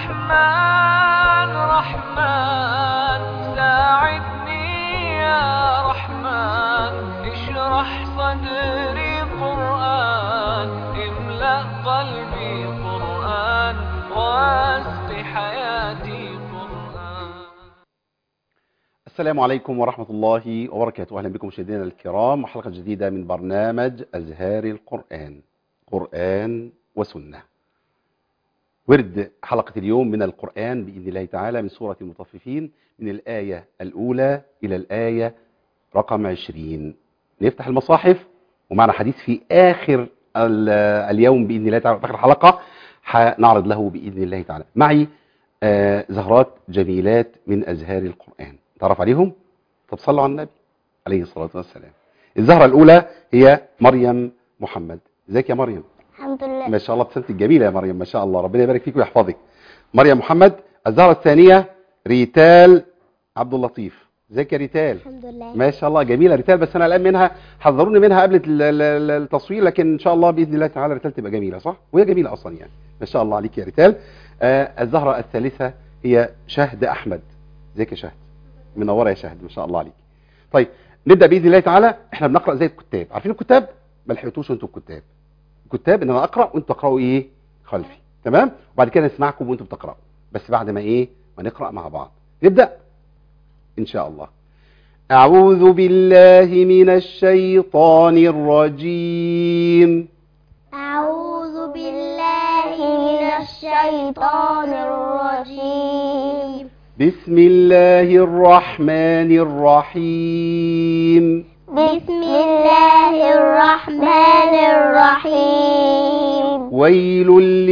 رحمن رحمن ساعدني يا رحمن اشرح صدري قرآن املأ قلبي قرآن واسق حياتي قرآن السلام عليكم ورحمة الله وبركاته أهلا بكم مشاهدينا الكرام وحلقة جديدة من برنامج أزهار القرآن قرآن وسنة ورد حلقة اليوم من القرآن بإذن الله تعالى من سورة المطففين من الآية الأولى إلى الآية رقم عشرين نفتح المصاحف ومعنا حديث في آخر ال- اليوم بإذن الله تعالى في آخر الحلقة هنعرض له بإذن الله تعالى معي آه، زهرات جميلات من أزهار القرآن تعرف عليهم؟ طب صلوا على النبي عليه الصلاة والسلام الزهرة الأولى هي مريم محمد ازيك يا مريم الحمد لله ما شاء الله ابتسامتك جميلة يا مريم ما شاء الله ربنا يبارك فيك ويحفظك مريم محمد الزهرة الثانية ريتال عبد اللطيف ازيك يا ريتال الحمد لله ما شاء الله جميله ريتال بس انا قلقان منها حذروني منها قبل ال- ال- ال- التصوير لكن ان شاء الله باذن الله تعالى ريتال تبقى جميله صح وهي جميله اصلا يعني ما شاء الله عليك يا ريتال آه الزهره الثالثه هي شهد احمد ازيك يا شهد منوره يا شهد ما شاء الله عليك طيب نبدا باذن الله تعالى احنا بنقرا زي الكتاب عارفين الكتاب ما لحقتوش انتوا الكتاب الكتاب ان انا اقرا وانتوا تقراوا ايه خلفي تمام وبعد كده نسمعكم وانتوا بتقراوا بس بعد ما ايه ما نقرا مع بعض نبدا ان شاء الله أعوذ بالله من الشيطان الرجيم أعوذ بالله من الشيطان الرجيم بسم الله الرحمن الرحيم بسم الله الرحمن الرحيم ويل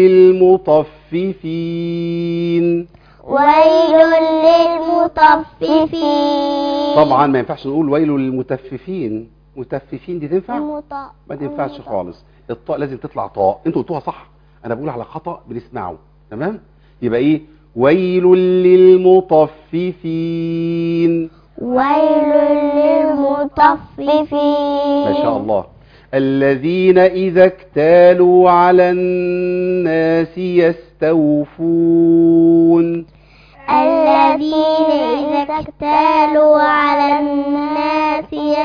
للمطففين ويل للمطففين طبعا ما ينفعش نقول ويل للمتففين متففين دي تنفع المط- ما تنفعش المط- خالص الطاء لازم تطلع طاء انتوا قلتوها صح انا بقول على خطأ بنسمعه تمام يبقى ايه ويل للمطففين ويل للمطففين ما شاء الله الذين إذا اكتالوا على الناس يستوفون الذين إذا اكتالوا على الناس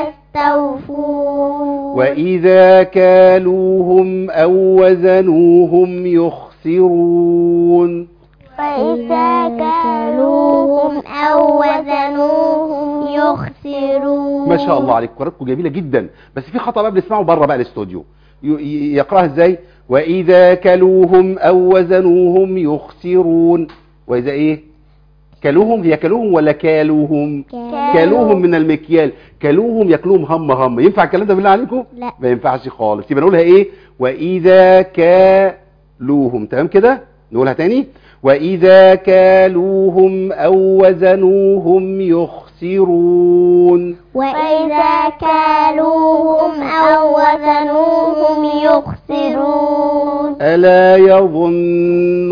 يستوفون وإذا كالوهم أو وزنوهم يخسرون وإذا كالوهم أو وزنوهم يخسرون ما شاء الله عليك قراءتكم جميلة جدا بس في خطأ بقى بنسمعه بره بقى الاستوديو ي- ي- يقراها ازاي وإذا كالوهم أو وزنوهم يخسرون وإذا إيه كالوهم هي كالوهم ولا كالوهم كالوهم من المكيال كالوهم ياكلوهم هم هم ينفع الكلام ده بالله عليكم لا. ما ينفعش خالص يبقى نقولها ايه واذا كالوهم تمام كده نقولها تاني واذا كالوهم او وزنوهم يخسرون وإذا كالوهم أو وزنوهم يخسرون الا يظن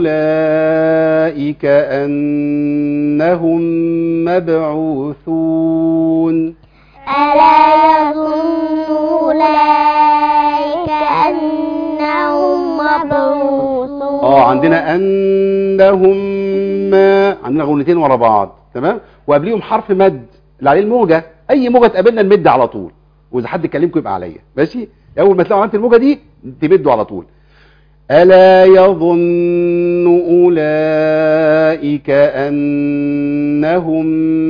اولئك انهم مبعوثون ألا يظن أولئك أنهم مبعوثون اه عندنا انهم ما عندنا غنتين ورا بعض تمام وقبليهم حرف مد اللي عليه الموجه اي موجه تقابلنا نمد على طول واذا حد كلمكم يبقى عليا ماشي اول ما تلاقوا عملت الموجه دي تمدوا على طول الا يظن اولئك انهم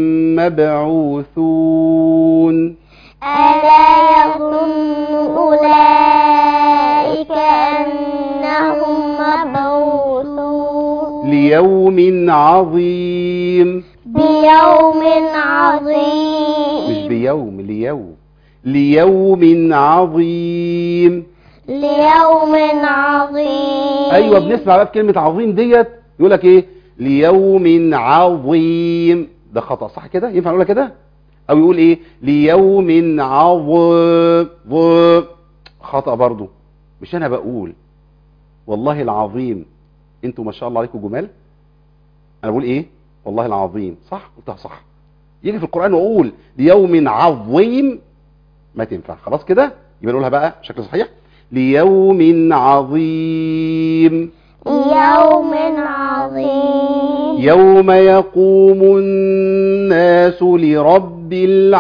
مبعوثون ألا يظن أولئك أنهم مبعوثون ليوم عظيم بيوم مش عظيم بيوم ليوم ليوم عظيم ليوم عظيم ايوه بنسمع بقى في كلمه عظيم ديت يقول لك ايه ليوم عظيم ده خطا صح كده ينفع نقولها كده او يقول ايه ليوم عظيم خطا برضو مش انا بقول والله العظيم انتوا ما شاء الله عليكم جمال انا بقول ايه والله العظيم صح قلتها صح يجي في القران واقول ليوم عظيم ما تنفع خلاص كده يبقى نقولها بقى بشكل صحيح ليوم عظيم يوم عظيم يوم يقوم الناس لرب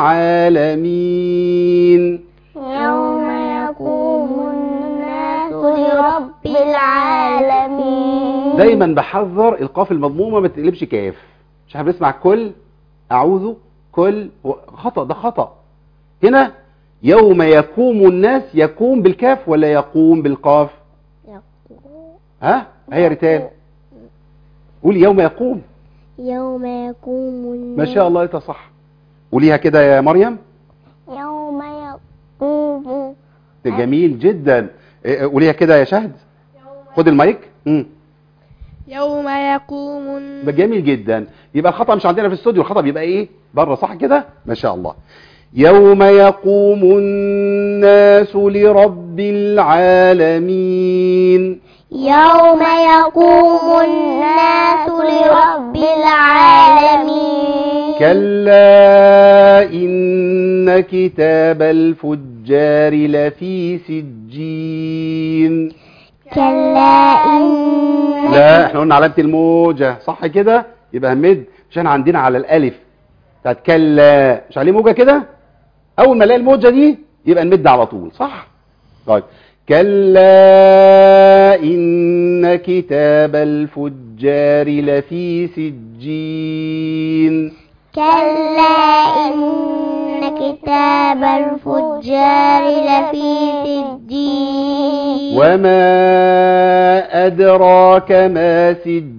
العالمين يوم يقوم الناس لرب العالمين دايما بحذر القاف المضمومه ما تقلبش كاف مش احنا بنسمع كل اعوذ كل هو خطا ده خطا هنا يوم يقوم الناس يقوم بالكاف ولا يقوم بالقاف ها هي ريتال قول يوم يقوم يوم يقوم الناس ما شاء الله انت صح قوليها كده يا مريم يوم يقوم ده جميل جدا إيه، قوليها كده يا شهد خد المايك امم يوم يقوم الن- ده جميل جدا يبقى الخطا مش عندنا في الاستوديو الخطا بيبقى ايه بره صح كده ما شاء الله يوم يقوم الناس لرب العالمين يوم يقوم الناس لرب العالمين كلا إن كتاب الفجار لفي سجين كلا إن لا احنا قلنا علامة الموجة صح كده يبقى مد مش احنا عندنا على الألف بتاعت كلا مش عليه موجة كده أول ما الاقي الموجة دي يبقى نمد على طول صح طيب كلا إن كتاب الفجار لفي سجين كلا إن كتاب الفجار لفي سجين وما أدراك ما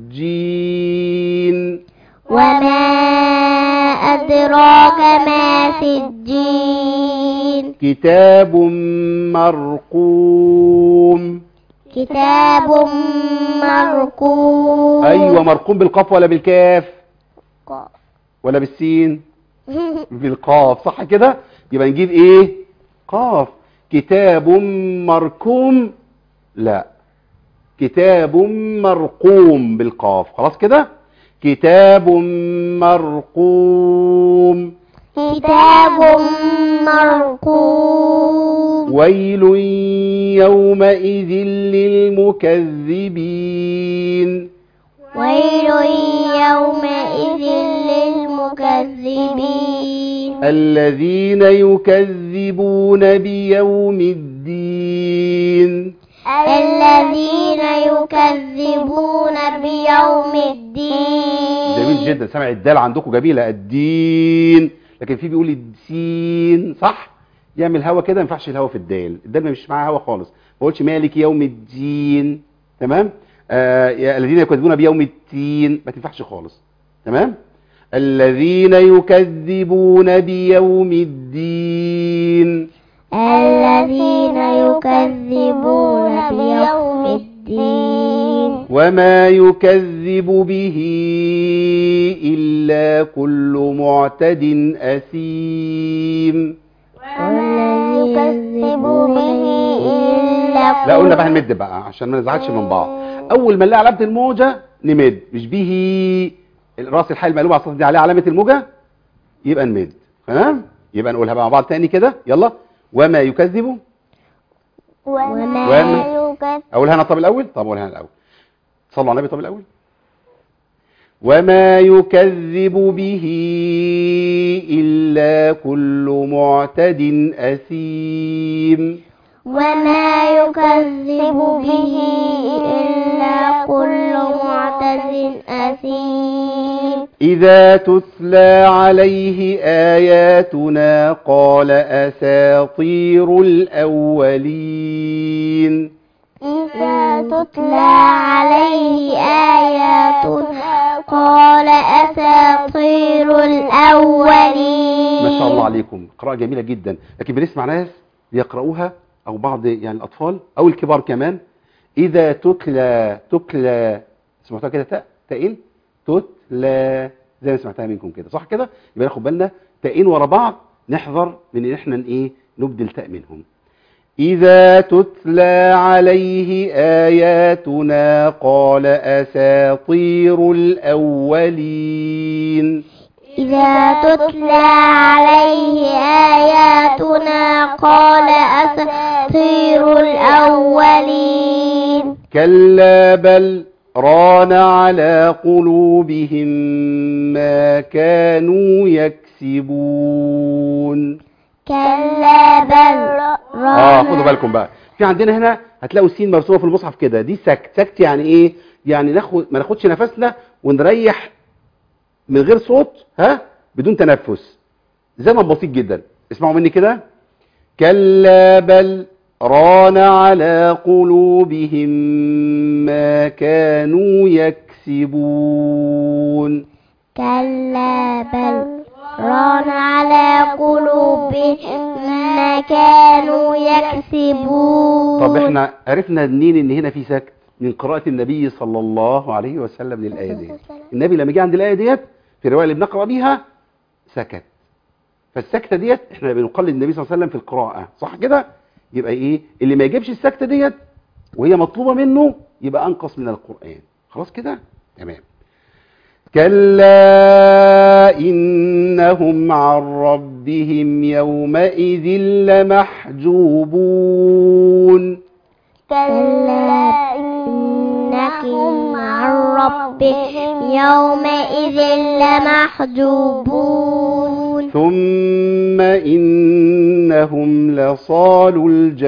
سجين وما أدراك ما سجين كتاب مرقوم كتاب مرقوم أيوة مرقوم بالقاف ولا بالكاف ولا بالسين بالقاف صح كده يبقى نجيب ايه قاف كتاب مركوم لا كتاب مرقوم بالقاف خلاص كده كتاب مرقوم كتاب مرقوم ويل يومئذ للمكذبين ويل يومئذ للمكذبين الذين يكذبون بيوم الدين الذين يكذبون بيوم الدين جميل جدا سمع الدال عندكم جميله الدين لكن في بيقول الدين صح يعمل هوا كده ما ينفعش الهوا في الدال الدال مش معاها هوا خالص ما قلتش مالك يوم الدين تمام آه يا الذين يكذبون بيوم الدين ما تنفعش خالص تمام الذين يكذبون بيوم الدين الذين يكذبون بيوم الدين وما يكذب به إلا كل معتد أثيم وما يكذب به إلا لا قلنا بقى نمد بقى عشان ما نزعلش من بعض اول ما نلاقي علامه الموجه نمد مش به راس الحال المقلوب على السطح دي عليه علامه الموجه يبقى نمد تمام يبقى نقولها بقى مع بعض تاني كده يلا وما يكذب وما وما- يكذب اقولها انا طب الاول طب اقولها انا الاول صلوا على النبي طب الاول وما يكذب به الا كل معتد اثيم وما يكذب به إلا كل معتد أثيم إذا تتلى عليه آياتنا قال أساطير الأولين إذا تتلى عليه آياتنا قال أساطير الأولين ما شاء الله عليكم قراءة جميلة جدا لكن بنسمع ناس بيقرأوها أو بعض يعني الأطفال أو الكبار كمان إذا تتلى تتلى سمعتها كده تاء تاءين تتلى زي ما سمعتها منكم كده صح كده يبقى ناخد بالنا تاءين ورا بعض نحذر من ان احنا ايه نبدل تاء منهم إذا تتلى عليه آياتنا قال أساطير الأولين إذا تتلى عليه آياتنا قال أساطير الأولين كلا بل ران على قلوبهم ما كانوا يكسبون كلا بل اه خدوا بالكم بقى في عندنا هنا هتلاقوا السين مرسومه في المصحف كده دي سكت سكت يعني ايه يعني ناخد ما ناخدش نفسنا ونريح من غير صوت ها بدون تنفس زمن بسيط جدا اسمعوا مني كده كلا بل ران على قلوبهم ما كانوا يكسبون كلا بل ران على قلوبهم ما كانوا يكسبون طب احنا عرفنا منين ان هنا في سكت من قراءة النبي صلى الله عليه وسلم للآية دي النبي لما جه عند الآية ديت في الرواية اللي بنقرأ بيها سكت فالسكتة ديت احنا بنقلد النبي صلى الله عليه وسلم في القراءة صح كده يبقى ايه اللي ما يجيبش السكتة ديت وهي مطلوبة منه يبقى أنقص من القرآن خلاص كده تمام كلا إنهم عن ربهم يومئذ لمحجوبون كلا إنهم عن ربهم يومئذ لمحجوبون ثم إنهم لصال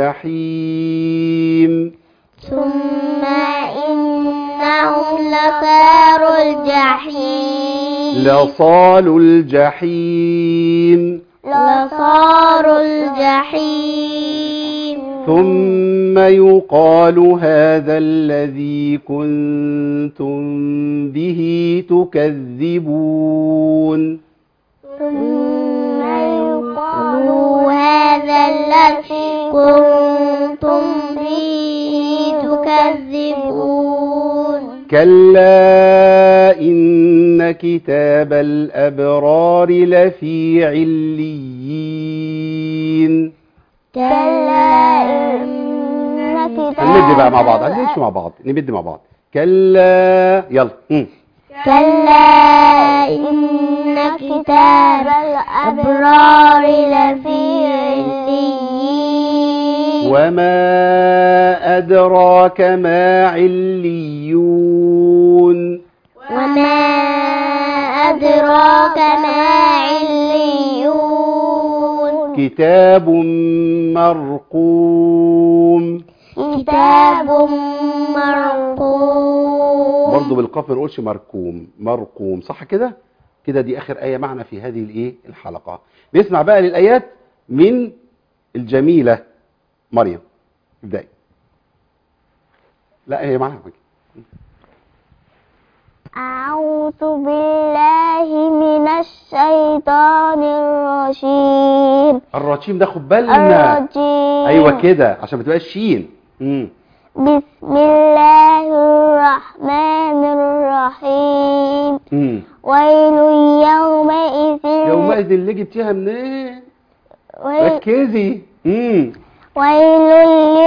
الجحيم ثم إنهم لصار الجحيم لصال الجحيم لصار الجحيم ثم يقال هذا الذي كنتم به تكذبون ثم يقال هذا الذي كنتم به تكذبون كلا إن كتاب الأبرار لفي عليين كلا إن كتاب هنمد بقى مع بعض هنمشي مع بعض نمد مع بعض كلا يلا مم. كلا إن كتاب الأبرار لفي عليين وما أدراك ما عليون وما أدراك ما عليون كتاب مرقوم كتاب مرقوم برضه بالقاف ما نقولش مركوم مرقوم صح كده كده دي اخر ايه معنا في هذه الايه الحلقه نسمع بقى للايات من الجميله مريم ابدأي لا هي معاها أعوذ بالله من الشيطان الرجيم الرجيم ده خد بالنا الرجيم ايوه كده عشان ما تبقاش شين مم. بسم الله الرحمن الرحيم مم. ويل يومئذ يومئذ اللي جبتيها منين ويل, ركزي مم. ويل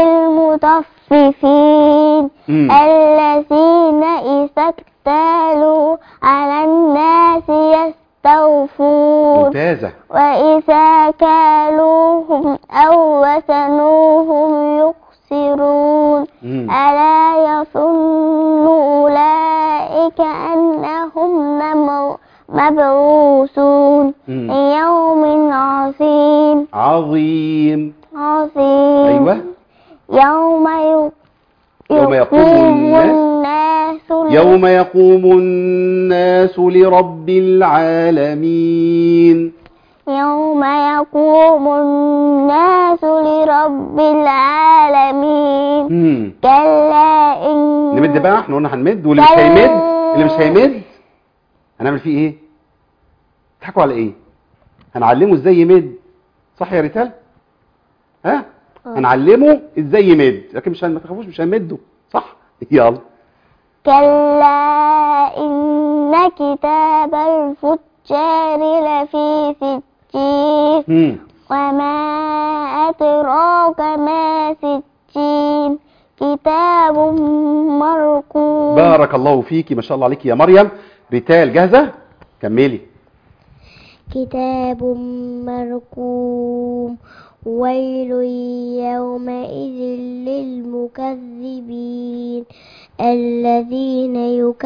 للمطففين مم. الذين إذا اكتالوا على الناس يستوفون ممتازه وإذا كالوهم أو وزنوهم يخسرون مم. ألا يظن أولئك أنهم ممو- مبعوثون مم. ليوم عظيم عظيم عظيم ايوه يوم ي- يوم يقوم الناس يوم يقوم الناس لرب العالمين يوم يقوم الناس لرب العالمين مم. كلا إن نمد بقى احنا قلنا هنمد واللي مش هيمد اللي مش هيمد هنعمل فيه ايه تضحكوا على ايه هنعلمه ازاي يمد صح يا ريتال ها هنعلمه ازاي يمد لكن مش هن- ما تخافوش مش هنمده صح يلا كلا إن كتاب الفجار لفي سجين مم. وما أدراك ما سجين كتاب مرقوم بارك الله فيكي ما شاء الله عليكي يا مريم ريتال جاهزه كملي كتاب مرقوم ويل يومئذ للمكذبين الذين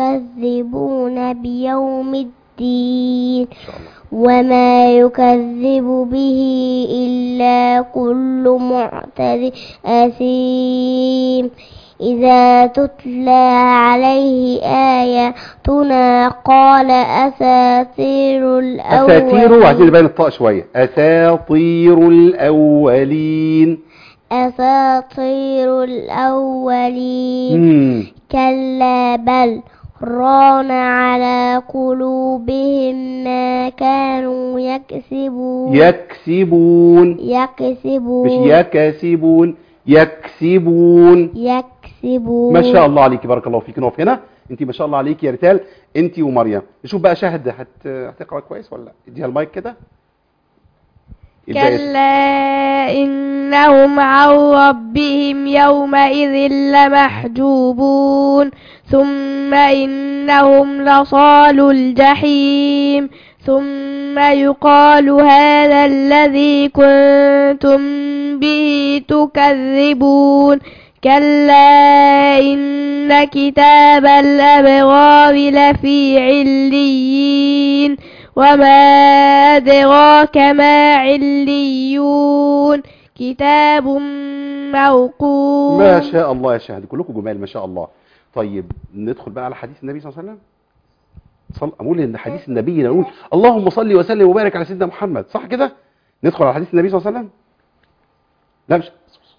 يكذبون بيوم الدين ان شاء الله وما يكذب به إلا كل معتد أثيم إذا تتلى عليه آياتنا قال أساطير الأولين اساطير وعايزين نبين الطاء شويه اساطير الاولين أساطير الأولين مم. كلا بل ران على قلوبهم ما كانوا يكسبون يكسبون مش يكسبون يكسبون يكسبون يكسبون ما شاء الله عليك بارك الله فيك نقف هنا انت ما شاء الله عليك يا ريتال انت ومريم نشوف بقى شاهد هت... هتقرا كويس ولا لا اديها المايك كده الباقي- كلا إنهم عن ربهم يومئذ لمحجوبون ثم إنهم لصال الجحيم ثم يقال هذا الذي كنتم به تكذبون كلا إن كتاب الأبرار لفي عليين وما أدراك ما عليون كتاب موقوم ما شاء الله يا شاهد كلكم جمال ما شاء الله طيب ندخل بقى على حديث النبي صلى الله عليه وسلم صل... اقول ان حديث النبي نقول اللهم صل وسلم وبارك على سيدنا محمد صح كده ندخل على حديث النبي صلى الله عليه وسلم لا مش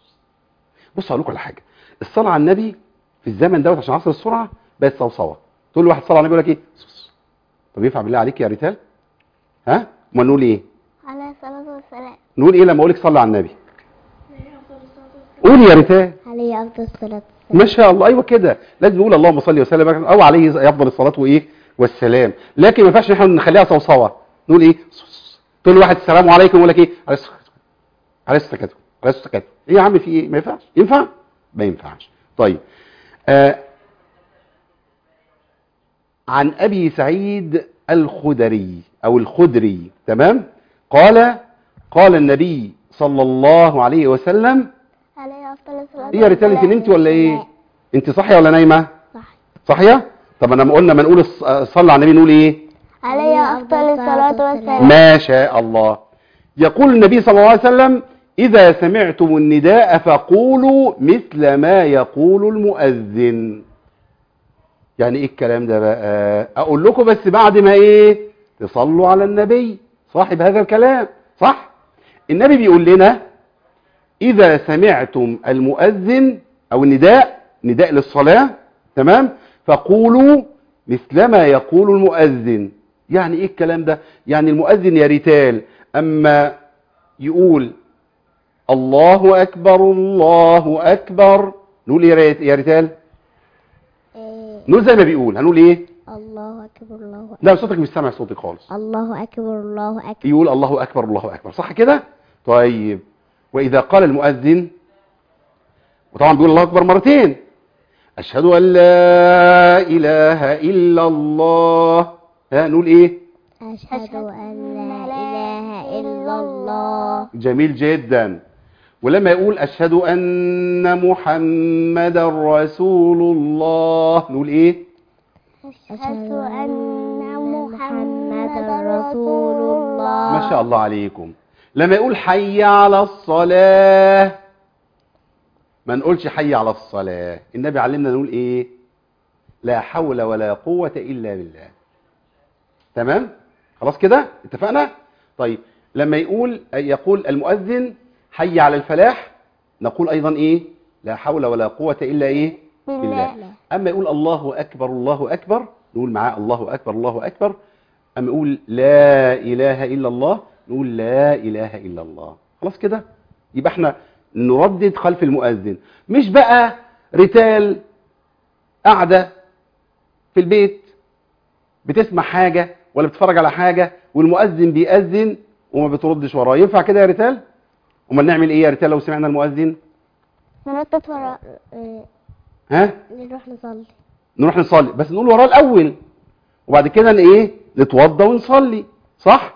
بص هقول لكم على حاجه الصلاه على النبي في الزمن دوت عشان عصر السرعه بقت صوصوه تقول لواحد صلى على النبي يقول لك ايه طب ينفع بالله عليك يا ريتال ها امال نقول ايه عليه الصلاة والسلام نقول ايه لما اقول لك صلي على النبي قول يا ريتال عليه أفضل الصلاة ما شاء الله ايوه كده لازم نقول اللهم صل وسلم وبارك او عليه افضل الصلاه وايه والسلام لكن ما ينفعش احنا نخليها صوصوه نقول ايه تقول لواحد السلام عليكم يقول لك ايه عليه الصلاه عليه الصلاه عليه الصلاه ايه يا عم في ايه ما ينفعش ينفع ما ينفعش طيب آه عن ابي سعيد الخدري او الخدري تمام قال قال النبي صلى الله عليه وسلم عليه أفضل الصلاة ايه يا ريتال انت نمتي ولا ايه انت صاحيه ولا نايمه صح صاحيه طب انا ما قلنا ما نقول الص- صلى على النبي نقول ايه عليه أفضل الصلاة والسلام ما شاء الله يقول النبي صلى الله عليه وسلم اذا سمعتم النداء فقولوا مثل ما يقول المؤذن يعني ايه الكلام ده بقى اقول لكم بس بعد ما ايه تصلوا على النبي صاحب هذا الكلام صح النبي بيقول لنا إذا سمعتم المؤذن أو النداء نداء للصلاة تمام فقولوا مثلما يقول المؤذن يعني إيه الكلام ده يعني المؤذن يا ريتال أما يقول الله أكبر الله أكبر نقول إيه يا ريت- يا ريتال إيه، نقول زي ما بيقول هنقول إيه الله أكبر الله أكبر لا صوتك مش سامع صوتي خالص الله أكبر الله أكبر يقول الله أكبر الله أكبر صح كده طيب وإذا قال المؤذن وطبعا بيقول الله أكبر مرتين أشهد أن لا إله إلا الله ها نقول إيه أشهد أن لا إله إلا الله جميل جدا ولما يقول أشهد أن محمد رسول الله نقول إيه أشهد أن محمد رسول الله ما شاء الله عليكم لما يقول حي على الصلاة ما نقولش حي على الصلاة النبي علمنا نقول ايه لا حول ولا قوة الا بالله تمام خلاص كده اتفقنا طيب لما يقول يقول المؤذن حي على الفلاح نقول ايضا ايه لا حول ولا قوة الا ايه بالله اما يقول الله اكبر الله اكبر نقول معاه الله اكبر الله اكبر اما يقول لا اله الا الله نقول لا اله الا الله خلاص كده يبقى احنا نردد خلف المؤذن مش بقى رتال قاعده في البيت بتسمع حاجه ولا بتتفرج على حاجه والمؤذن بيأذن وما بتردش وراه ينفع كده يا رتال امال نعمل ايه يا رتال لو سمعنا المؤذن نردد ورا ها نروح نصلي نروح نصلي بس نقول وراه الاول وبعد كده ن- ايه نتوضى ونصلي صح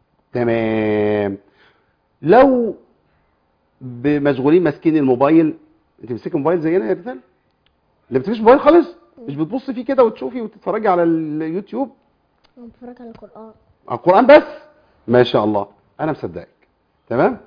تمام لو مشغولين ماسكين الموبايل انت بتمسك الموبايل زينا يا رجال اللي بتمسك موبايل خالص مش بتبص فيه كده وتشوفي وتتفرجي على اليوتيوب أنا بتفرج على القرآن على القرآن بس ما شاء الله أنا مصدقك تمام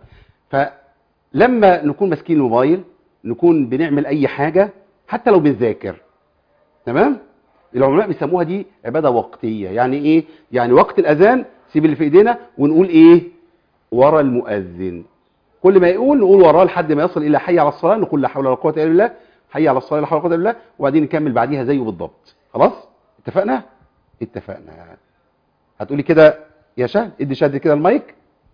فلما نكون ماسكين الموبايل نكون بنعمل أي حاجة حتى لو بنذاكر تمام العلماء بيسموها دي عبادة وقتية يعني إيه يعني وقت الأذان سيب اللي في إيدينا ونقول إيه ورا المؤذن كل ما يقول نقول وراه لحد ما يصل إلى حي على الصلاة نقول لا حول ولا قوة إلا بالله حي على الصلاة لا حول ولا قوة إلا بالله وبعدين نكمل بعديها زيه بالضبط خلاص اتفقنا اتفقنا هتقولي كده يا شهد ادي شهد كده المايك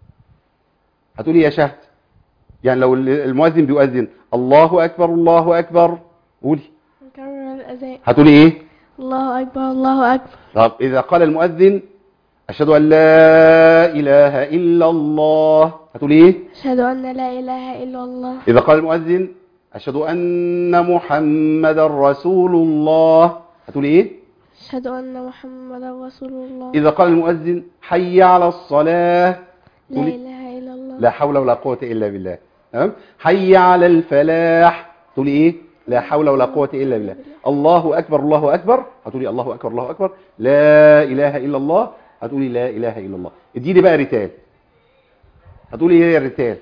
هتقولي يا شهد يعني لو المؤذن بيؤذن الله اكبر الله اكبر قولي نكرر الأذان هتقولي ايه الله أكبر الله أكبر طب اذا قال المؤذن اشهد ان لا اله الا الله هتقولي ايه أشهد أن لا إله إلا الله اذا قال المؤذن اشهد ان محمدا رسول الله هتقولي ايه أشهد أن محمدا رسول الله اذا قال المؤذن حي على الصلاه لا قولي. إله إلا الله لا حول ولا قوة إلا بالله تمام حي على الفلاح تقولي إيه لا حول ولا قوة إلا بالله الله أكبر الله أكبر هتقولي الله أكبر الله أكبر لا إله إلا الله هتقولي لا إله إلا الله اديني بقى رتال هتقولي إيه يا رتال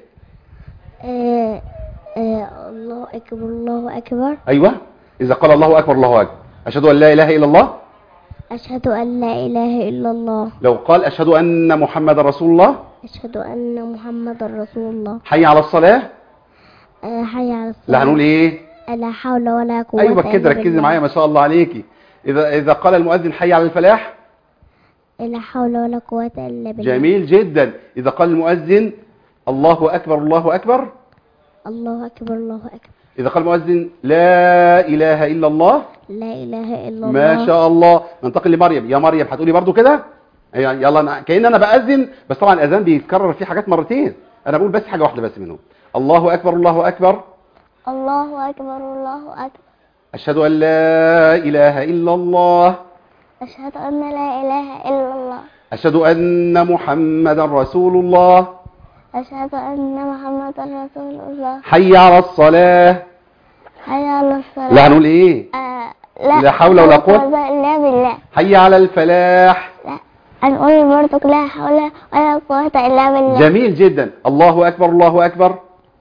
آه آه الله أكبر الله أكبر أيوة إذا قال الله أكبر الله أكبر أشهد أن لا إله إلا الله أشهد أن لا إله إلا الله لو قال أشهد أن محمد رسول الله أشهد أن محمد رسول الله حي على الصلاة آه حي على الصلاة لا هنقول إيه لا حول ولا قوة أيوة كده إلا ركزي بالله. معايا ما شاء الله عليكي إذا إذا قال المؤذن حي على الفلاح لا حول ولا قوة إلا بالله جميل جدا إذا قال المؤذن الله أكبر الله أكبر الله أكبر الله أكبر إذا قال المؤذن لا إله إلا الله لا إله إلا الله ما شاء الله ننتقل لمريم يا مريم هتقولي برضو كده يعني يلا أنا كأن أنا بأذن بس طبعا الأذان بيتكرر فيه حاجات مرتين أنا بقول بس حاجة واحدة بس منهم الله أكبر الله أكبر الله أكبر الله أكبر أشهد أن لا إله إلا الله أشهد أن لا إله إلا الله أشهد أن محمدا رسول الله أشهد أن محمدا رسول الله حي على الصلاة حي على الصلاة لا هنقول إيه آه لا حول ولا قوة. إلا بالله حي على الفلاح لا هنقول برضك لا حول ولا قوة إلا بالله جميل جدا الله أكبر الله أكبر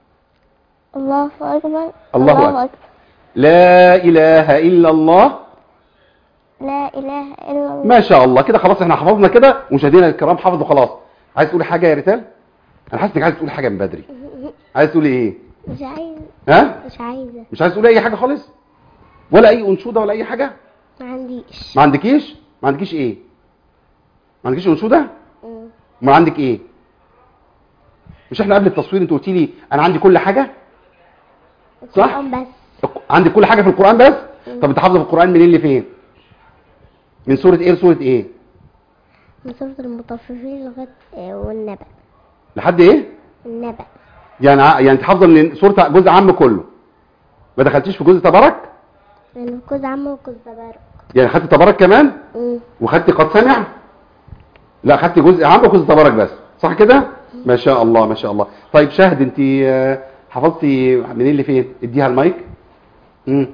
الله أكبر الله أكبر. لا إله إلا الله لا إله إلا الله ما شاء الله كده خلاص احنا حفظنا كده ومشاهدينا الكرام حفظوا خلاص عايز تقولي حاجة يا ريتال انا حاسس انك عايز تقولي حاجة من بدري عايز تقولي ايه مش عايزة ها مش عايزة مش عايز تقولي اي حاجة خالص ولا اي انشودة ولا اي حاجة ما عنديش ما عندكيش ما عندكيش ايه ما عندكيش انشودة مم. ما عندك ايه مش احنا قبل التصوير انت قلتي لي انا عندي كل حاجة صح؟ القرآن بس عندك كل حاجة في القرآن بس طب انت حافظة في القرآن منين لفين من سورة ايه لسورة ايه من سورة المطففين لغاية آه، والنبأ لحد ايه النبأ يعني ع- يعني انت حافظه من سوره جزء عام كله ما دخلتيش في جزء تبارك لأن كوز عم وكوز تبارك يعني خدت تبارك كمان مم. وخدت قد سمع لا خدت جزء عام وجزء تبارك بس صح كده ما شاء الله ما شاء الله طيب شاهد انت آه، حفظتي منين لفين اديها المايك امم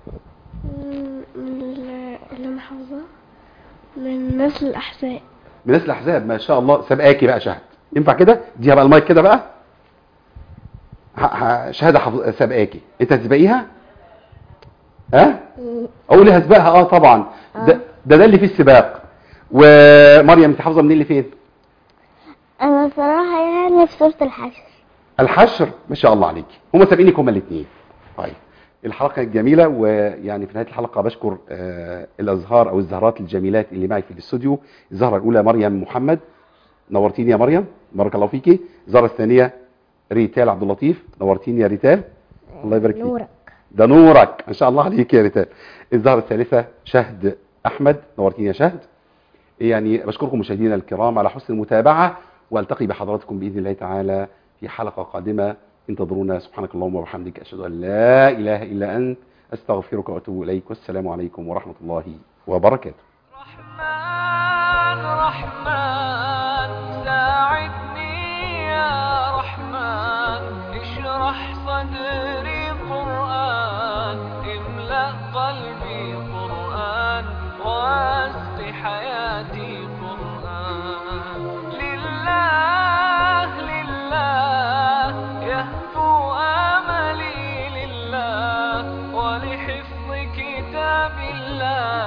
مم، من ال- اللي أنا حافظاه من نسل الأحزاب من ناس الاحزاب ما شاء الله سبقاكي بقى شاهد ينفع كده اديها بقى المايك كده بقى ه- ه- شهاده حفظ سبقاكي انت هتسبقيها ها مم. اقول هسبقها اه طبعا ده ده, ده اللي فيه السباق ومريم انت حافظه منين لفين أنا صراحة يعني في سورة الحشر الحشر ما شاء الله عليك هم سابقينك هم الاثنين طيب الحلقه كانت جميله ويعني في نهايه الحلقه بشكر آه الازهار او الزهرات الجميلات اللي معي في الاستوديو الزهره الاولى مريم محمد نورتيني يا مريم بارك الله فيكي الزهره الثانيه ريتال عبد اللطيف نورتيني يا ريتال الله يبارك فيك نورك ده نورك ما شاء الله عليك يا ريتال الزهره الثالثه شهد احمد نورتيني يا شهد يعني بشكركم مشاهدينا الكرام على حسن المتابعه والتقي بحضراتكم باذن الله تعالى في حلقه قادمه انتظرونا سبحانك اللهم وبحمدك اشهد ان لا اله الا انت استغفرك واتوب اليك والسلام عليكم ورحمه الله وبركاته رحمن رحمن ساعدني يا رحمن اشرح صدري قرآن املأ آملي لله ولحفظ كتاب الله